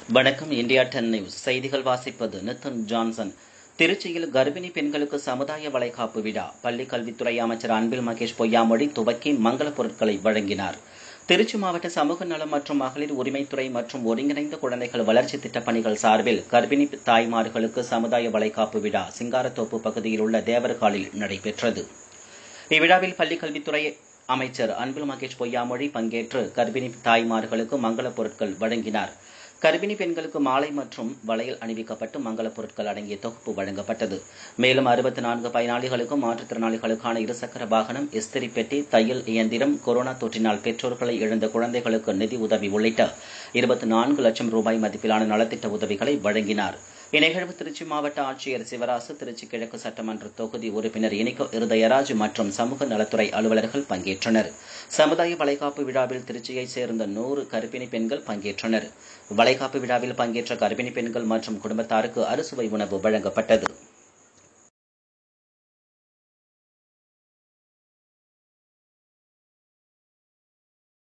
வணக்கம் India ten news செய்திகள் வாசிப்பது நித்தன் ஜான்சன் திருச்சியில் கர்ப்பிணி பெண்களுக்கு சமுதாய வளைகாப்பு விழா பள்ளிக் கல்வித்துறை அமைச்சர் அன்பில் மகேஷ் பொய்யாமொழி துவக்கி மங்கள பொருட்களை வழங்கினார் திருச்சி மாவட்ட சமூக நலம் மற்றும் மகளிர் உரிமைத்துறை மற்றும் ஒருங்கிணைந்த குழந்தைகள் வளர்ச்சி திட்டப் பணிகள் சார்பில் கர்ப்பிணி தாய்மார்களுக்கு சமுதாய வளைகாப்பு விழா சிங்காரத்தோப்பு பகுதியில் உள்ள தேவர்காலில் நடைபெற்றது இவ்விழாவில் பள்ளிக் கல்வித்துறை அமைச்சர் அன்பில் மகேஷ் பொய்யாமொழி பங்கேற்று கர்ப்பிணி தாய்மார்களுக்கு மங்களப் பொருட்கள் வழங்கினார் கர்ப்பிணி பெண்களுக்கு மாலை மற்றும் வளையல் அணிவிக்கப்பட்டு மங்களப் பொருட்கள் அடங்கிய தொகுப்பு வழங்கப்பட்டது மேலும் அறுபத்தி நான்கு பயனாளிகளுக்கும் மாற்றுத்திறனாளிகளுக்கான இருசக்கர வாகனம் இஸ்திரி பெட்டி தையல் இயந்திரம் கொரோனா தொற்றினால் பெற்றோர்களை இழந்த குழந்தைகளுக்கு நிதி உதவி உள்ளிட்ட இருபத்தி நான்கு லட்சம் ரூபாய் மதிப்பிலான நலத்திட்ட உதவிகளை வழங்கினார் இந்நிகழ்வு திருச்சி மாவட்ட ஆட்சியர் சிவராசு திருச்சி கிழக்கு சட்டமன்ற தொகுதி உறுப்பினர் இனிகோ இருதயராஜ் மற்றும் சமூக நலத்துறை அலுவலர்கள் பங்கேற்றனர் சமுதாய வளைகாப்பு விழாவில் திருச்சியைச் சேர்ந்த நூறு கர்ப்பிணி பெண்கள் பங்கேற்றனர் வளைகாப்பு விழாவில் பங்கேற்ற கர்ப்பிணி பெண்கள் மற்றும் குடும்பத்தாருக்கு அறுசுவை உணவு வழங்கப்பட்டது